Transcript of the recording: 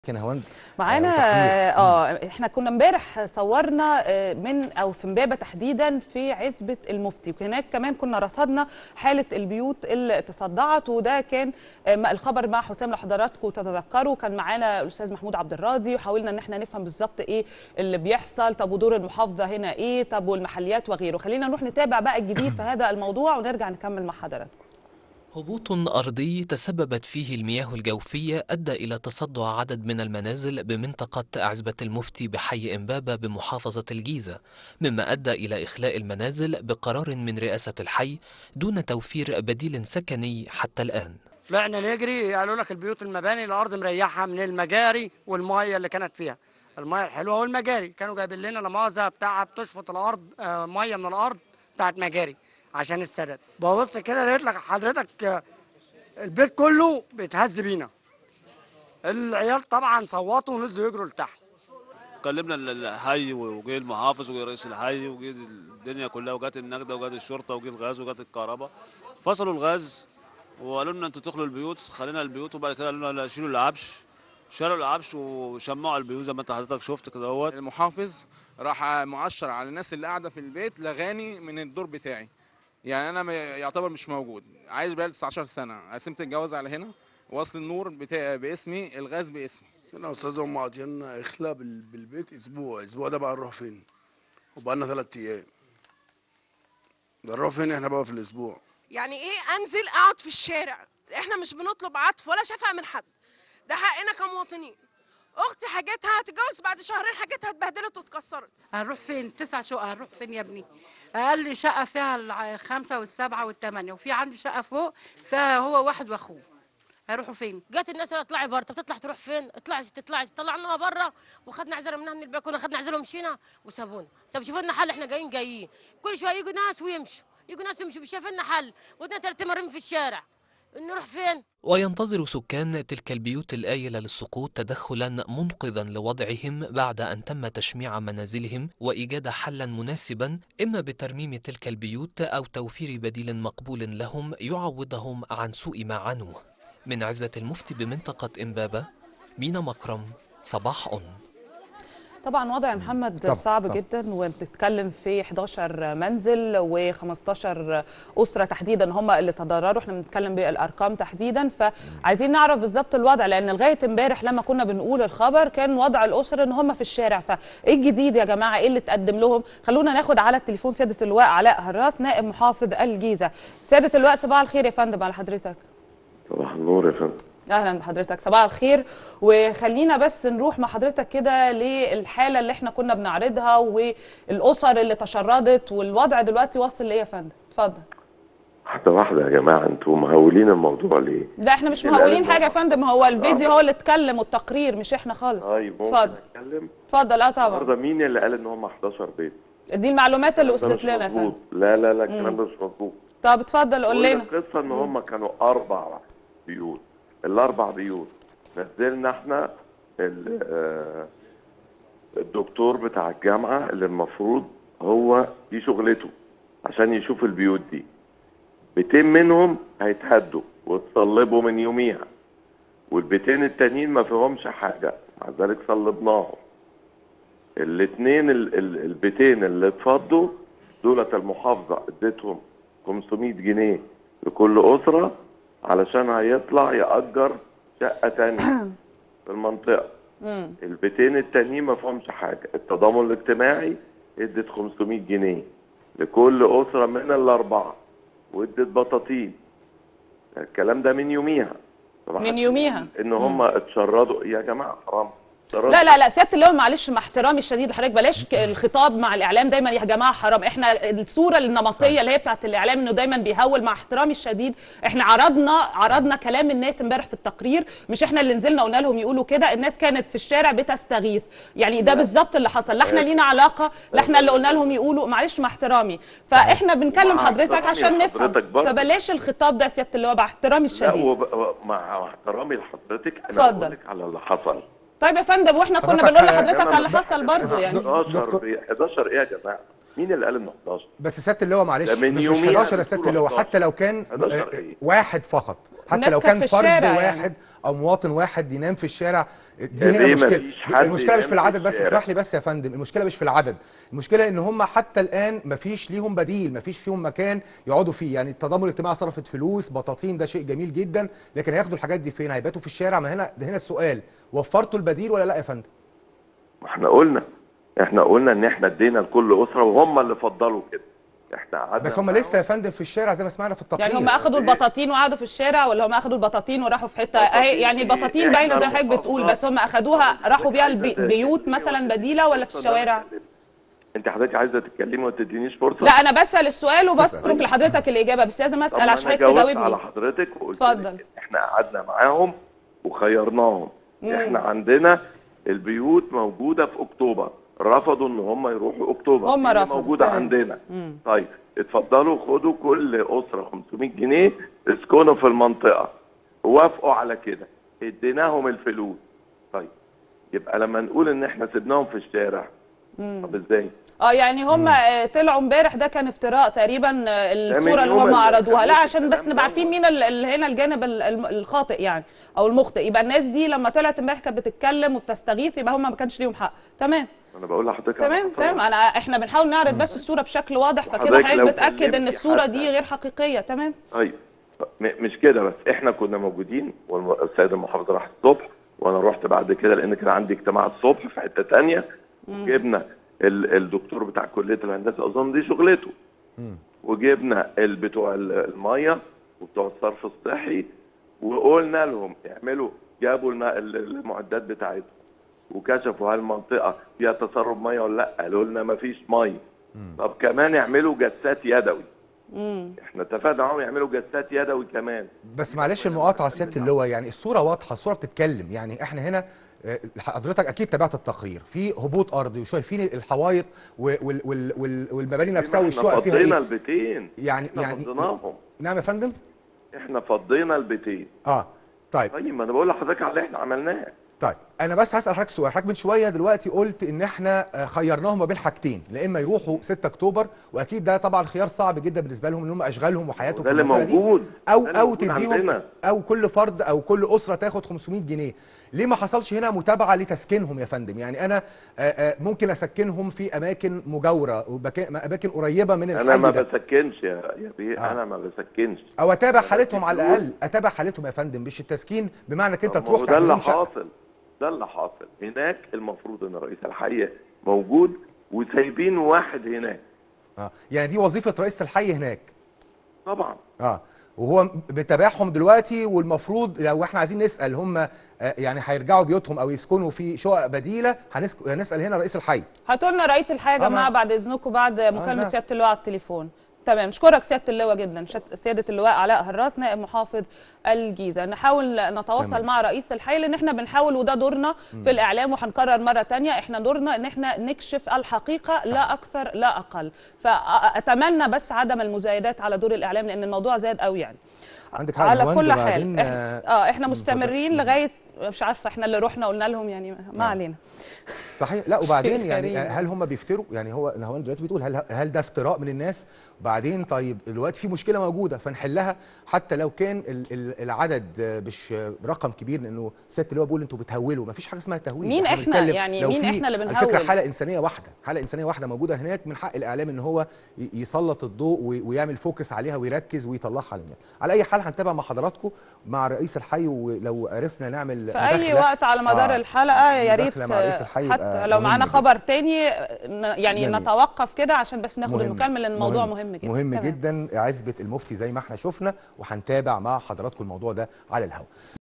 كان هوان معانا وتقرير. اه احنا كنا امبارح صورنا آه، من او في امبابه تحديدا في عزبه المفتي وهناك كمان كنا رصدنا حاله البيوت اللي تصدعت وده كان آه، ما- الخبر مع حسام لو حضراتكم تتذكروا كان معانا الاستاذ محمود عبد الراضي وحاولنا ان احنا نفهم بالظبط ايه اللي بيحصل طب ودور المحافظه هنا ايه طب والمحليات وغيره خلينا نروح نتابع بقى الجديد في هذا الموضوع ونرجع نكمل مع حضراتكم هبوط أرضي تسببت فيه المياه الجوفية أدى إلى تصدع عدد من المنازل بمنطقة عزبة المفتي بحي إمبابة بمحافظة الجيزة مما أدى إلى إخلاء المنازل بقرار من رئاسة الحي دون توفير بديل سكني حتى الآن طلعنا نجري قالوا لك البيوت المباني الارض مريحه من المجاري والميه اللي كانت فيها الميه الحلوه والمجاري كانوا جايبين لنا لمؤاخذه بتاعه بتشفط الارض آه، ميه من الارض بتاعت مجاري عشان السدد ببص كده لقيت لك حضرتك آه، البيت كله بيتهز بينا العيال طبعا صوتوا ونزلوا يجروا لتحت كلمنا ال- الحي وجه المحافظ وجه رئيس الحي وجه الدنيا كلها وجات النجده وجات الشرطه وجه الغاز وجات الكهرباء فصلوا الغاز وقالوا لنا انتوا تدخلوا البيوت خلينا البيوت وبعد كده قالوا لنا لا شيلوا العفش شالوا العفش وشمعوا البيوت زي ما انت حضرتك شفت كده اهوت المحافظ راح مؤشر على الناس اللي قاعده في البيت لغاني من الدور بتاعي يعني انا ما- يعتبر مش موجود عايش بقالي 19 سنه قسمت الجواز على هنا وصل النور بتاعي باسمي الغاز باسمي انا يا استاذ هم قاضيين اخلاء بال- بالبيت اسبوع الاسبوع ده بقى نروح فين وبقى لنا ثلاث ايام ده نروح فين احنا بقى في الاسبوع يعني ايه انزل اقعد في الشارع احنا مش بنطلب عطف ولا شفقه من حد ده حقنا كمواطنين اختي حاجتها هتتجوز بعد شهرين حاجتها اتبهدلت واتكسرت هنروح فين تسع شقق هنروح فين يا ابني اقل شقه فيها الع- الخمسه والسبعه والثمانيه وفي عندي شقه فوق فيها هو واحد واخوه هيروحوا فين جت الناس قالت اطلعي بره طب تطلع تروح فين؟ اطلعي يا ست اطلعي طلعناها بره وخدنا عزله منها من البلكونه خدنا عزله ومشينا وسابونا طب شوفوا لنا حل احنا جايين جايين كل شويه يجوا ناس ويمشوا يجوا ناس يمشوا مش شايفين لنا حل ودنا ثلاث مرين في الشارع نروح فين؟ وينتظر سكان تلك البيوت الآيلة للسقوط تدخلا منقذا لوضعهم بعد أن تم تشميع منازلهم وإيجاد حلا مناسبا إما بترميم تلك البيوت أو توفير بديل مقبول لهم يعوضهم عن سوء ما عنوه من عزبة المفتي بمنطقة إمبابة مينا مكرم صباح أون طبعا وضع محمد طبعاً، صعب طبعاً. جدا وبتتكلم في 11 منزل و15 اسره تحديدا هم اللي تضرروا احنا بنتكلم بالارقام تحديدا فعايزين نعرف بالظبط الوضع لان لغايه امبارح لما كنا بنقول الخبر كان وضع الاسر ان هم في الشارع فايه الجديد يا جماعه ايه اللي تقدم لهم خلونا ناخد على التليفون سياده اللواء علاء هراس نائب محافظ الجيزه سياده اللواء صباح الخير يا فندم على حضرتك صباح النور يا فندم اهلا بحضرتك صباح الخير وخلينا بس نروح مع حضرتك كده للحاله اللي احنا كنا بنعرضها والاسر اللي تشردت والوضع دلوقتي واصل لايه يا فندم اتفضل واحدة واحدة يا جماعة انتوا مهولين الموضوع ليه؟ لا احنا مش لا، مهولين لا. حاجه يا فندم هو الفيديو آه. هو اللي اتكلم والتقرير مش احنا خالص طيب ممكن اتفضل اتكلم؟ اتفضل اه النهارده طبعا مين اللي قال ان هم 11 بيت؟ دي المعلومات اللي الكلام ده وصلت مش لنا يا مظبوط. فندم لا لا لا الكلام ده مش مظبوط طب اتفضل قول كل لنا القصة ان هم كانوا اربع بيوت الاربع بيوت نزلنا احنا ال- آه، الدكتور بتاع الجامعة اللي المفروض هو دي شغلته عشان يشوف البيوت دي بيتين منهم هيتهدوا واتصلبوا من يوميها والبيتين التانيين ما فيهمش حاجة مع ذلك صلبناهم الاتنين ال- ال- البيتين اللي اتفضوا دولت المحافظة اديتهم 500 جنيه لكل أسرة علشان هيطلع يأجر شقة تانية في المنطقة مم. البيتين التانيين ما فيهمش حاجة التضامن الاجتماعي ادت 500 جنيه لكل أسرة من الأربعة وادت بطاطين الكلام ده من يوميها طبعا من يوميها. ان هم اتشردوا يا جماعه حرام اتشردوا. لا لا لا سياده اللواء معلش مع احترامي الشديد لحضرتك بلاش ك- الخطاب مع الاعلام دايما يا جماعه حرام احنا الصوره النمطيه اللي هي بتاعت الاعلام انه دايما بيهول مع احترامي الشديد احنا عرضنا عرضنا كلام الناس امبارح في التقرير مش احنا اللي نزلنا قلنا لهم يقولوا كده الناس كانت في الشارع بتستغيث يعني ده لا. بالظبط اللي حصل لا احنا آه. لينا علاقه لا احنا اللي قلنا لهم يقولوا معلش مع احترامي فاحنا بنكلم ومع حضرتك احترامي عشان نفهم لحضرتك برضه. فبلاش الخطاب ده يا سياده اللواء مع احترامي لا الشديد وب... مع احترامي لحضرتك انا اتفضل. بقول لك على اللي حصل طيب يا فندم واحنا كنا حضرتك- بنقول يا لحضرتك جماعة على اللي حصل برضه يعني 11 دكتور- بي... 11 ايه يا جماعه مين اللي قال انه 11 بس سياده اللواء معلش ده من مش مش يوميها 11 يا سياده بتقولوا اللواء 11. حتى لو كان 11 آه، إيه؟ واحد فقط حتى الناس لو كانت كان في فرد الشارع يعني. واحد او مواطن واحد ينام في الشارع دي يا هنا بيه المشكله مفيش حد المشكله مش في ينام في العدد بس الشارع. اسمح لي بس يا فندم المشكله مش في العدد المشكله ان هم حتى الان مفيش ليهم بديل مفيش فيهم مكان يقعدوا فيه يعني التضامن الاجتماعي صرفت فلوس بطاطين ده شيء جميل جدا لكن هياخدوا الحاجات دي فين هيباتوا في الشارع ما هنا ده هنا السؤال وفرتوا البديل ولا لا يا فندم ما احنا قلنا احنا قلنا ان احنا ادينا لكل اسره وهم اللي فضلوا كده احنا قعدنا بس هم معاهم. لسه يا فندم في الشارع زي ما سمعنا في التقرير يعني هم اخدوا البطاطين وقعدوا في الشارع ولا هم اخدوا البطاطين وراحوا في حته اهي يعني إيه؟ البطاطين إحنا باينه زي ما حضرتك المحافظات. بتقول بس هم اخدوها راحوا بيها عايزة البيوت تتكلمي مثلا بديله ولا في فرصة إن أنا الشوارع أتكلم. انت حضرتك عايزه تتكلمي وما تدينيش فرصه لا انا بسال السؤال وبترك تسأل. لحضرتك الاجابه بس لازم طب اسال ما عشان انا حضرتك جاوبت على تجاوبني حضرتك وقلت اتفضل. لك احنا قعدنا معاهم وخيرناهم احنا عندنا البيوت موجوده في اكتوبر رفضوا ان هم يروحوا اكتوبر هم هي رفضوا، موجوده تمام. عندنا مم. طيب اتفضلوا خدوا كل اسره 500 جنيه اسكنوا في المنطقه وافقوا على كده اديناهم الفلوس طيب يبقى لما نقول ان احنا سيبناهم في الشارع طب ازاي اه يعني هم آه، طلعوا امبارح ده كان افتراء تقريبا آه، الصوره اللي يوم هم اللي عرضوها لا كان عشان بس الكلام نبقى عارفين مين ال- ال- هنا الجانب ال- الم- الخاطئ يعني او المخطئ يبقى الناس دي لما طلعت امبارح كانت بتتكلم وبتستغيث يبقى هم ما كانش ليهم حق تمام انا بقول لحضرتك على تمام حصل. تمام انا احنا بنحاول نعرض بس الصوره بشكل واضح فكده وحضرتك حضرتك لو بتاكد ان كلمتي الصوره حد- دي غير حقيقيه تمام طيب م- مش كده بس احنا كنا موجودين والسيد المحافظ راح الصبح وانا رحت بعد كده لان كان عندي اجتماع الصبح في حته تانية جبنا ال- الدكتور بتاع كليه الهندسه اظن دي شغلته وجبنا ال- بتوع ال- الميه وبتوع الصرف الصحي وقلنا لهم اعملوا جابوا لنا ال- المعدات بتاعتهم وكشفوا هل المنطقه فيها تسرب ميه ولا لا قالوا لنا مفيش ميه طب كمان يعملوا جسات يدوي امم احنا اتفقنا معاهم يعملوا جسات يدوي كمان بس معلش المقاطعه سياده اللواء يعني الصوره واضحه الصوره بتتكلم يعني احنا هنا آه، حضرتك اكيد تابعت التقرير في هبوط ارضي وشايفين الحوايط و- وال وال وال والمباني نفسها احنا والشقق فيها فضينا ايه البيتين يعني احنا يعني فضيناهم نعم يا فندم احنا فضينا البيتين اه طيب طيب ما انا بقول لحضرتك على اللي احنا عملناه طيب انا بس هسال حضرتك سؤال حضرتك من شويه دلوقتي قلت ان احنا آه، خيرناهم ما بين حاجتين لا اما يروحوا 6 اكتوبر واكيد ده طبعا خيار صعب جدا بالنسبه لهم ان هم اشغالهم وحياتهم ده اللي المنطقة دي. موجود او ده اللي او موجود تديهم عندنا. او كل فرد او كل اسره تاخد 500 جنيه ليه ما حصلش هنا متابعه لتسكينهم يا فندم يعني انا آه، آه، ممكن اسكنهم في اماكن مجاوره وبكا- اماكن قريبه من انا الحي ما ده بسكنش يا يا بيه آه. انا ما بسكنش او اتابع أنا حالتهم على بدي الاقل اتابع حالتهم يا فندم مش التسكين بمعنى انك انت طب ما هو تروح ده اللي تحجزهم شقة. حاصل ده اللي حاصل هناك المفروض ان رئيس الحي موجود وسايبين واحد هناك اه يعني دي وظيفه رئيس الحي هناك طبعا اه وهو بتابعهم دلوقتي والمفروض لو احنا عايزين نسال هم آه، يعني هيرجعوا بيوتهم او يسكنوا في شقق بديله هنسك... هنسال هنا رئيس الحي هاتوا لنا رئيس الحي يا آه، جماعه ما- بعد اذنكم بعد مكالمه نعم. سياده اللواء على التليفون تمام نشكرك سياده اللواء جدا شت- سياده اللواء علاء هراس نائب محافظ الجيزه نحاول نتواصل تمام. مع رئيس الحي لان احنا بنحاول وده دورنا في الاعلام وهنكرر مره تانية احنا دورنا ان احنا نكشف الحقيقه لا اكثر لا اقل فاتمنى بس عدم المزايدات على دور الاعلام لان الموضوع زاد قوي يعني عندك حق يا على نهاوند، كل حال بعدين، احنا آه، اه احنا مستمرين لغايه مش عارفه احنا اللي رحنا قلنا لهم يعني ما علينا صحيح لا وبعدين شيء يعني غريب. آه، هل هم بيفتروا يعني هو نهاوند دلوقتي بتقول هل هل ده افتراء من الناس وبعدين طيب دلوقتي في مشكله موجوده فنحلها حتى لو كان ال- ال- العدد آه، مش آه، رقم كبير لانه سياده اللي هو بيقول انتوا بتهولوا مفيش حاجه اسمها تهويل مين إحنا؟ بنتكلم يعني لو مين في إحنا اللي على فكره بنهول؟ حاله انسانيه واحده حاله انسانيه واحده موجوده هناك من حق الاعلام ان هو ي- يسلط الضوء وي- ويعمل فوكس عليها ويركز ويطلعها للناس على اي حال هنتابع مع حضراتكم مع رئيس الحي ولو عرفنا نعمل في اي مداخلة- وقت على مدار آه، الحلقه يا ريت مداخلة مع رئيس الحي حتى يبقى لو مهم معانا جداً. خبر تاني ن- يعني جميل. نتوقف كده عشان بس ناخد مهم. المكالمه لان الموضوع مهم, جدا مهم تمام. جدا عزبه المفتي زي ما احنا شفنا وهنتابع مع حضراتكم الموضوع ده على الهواء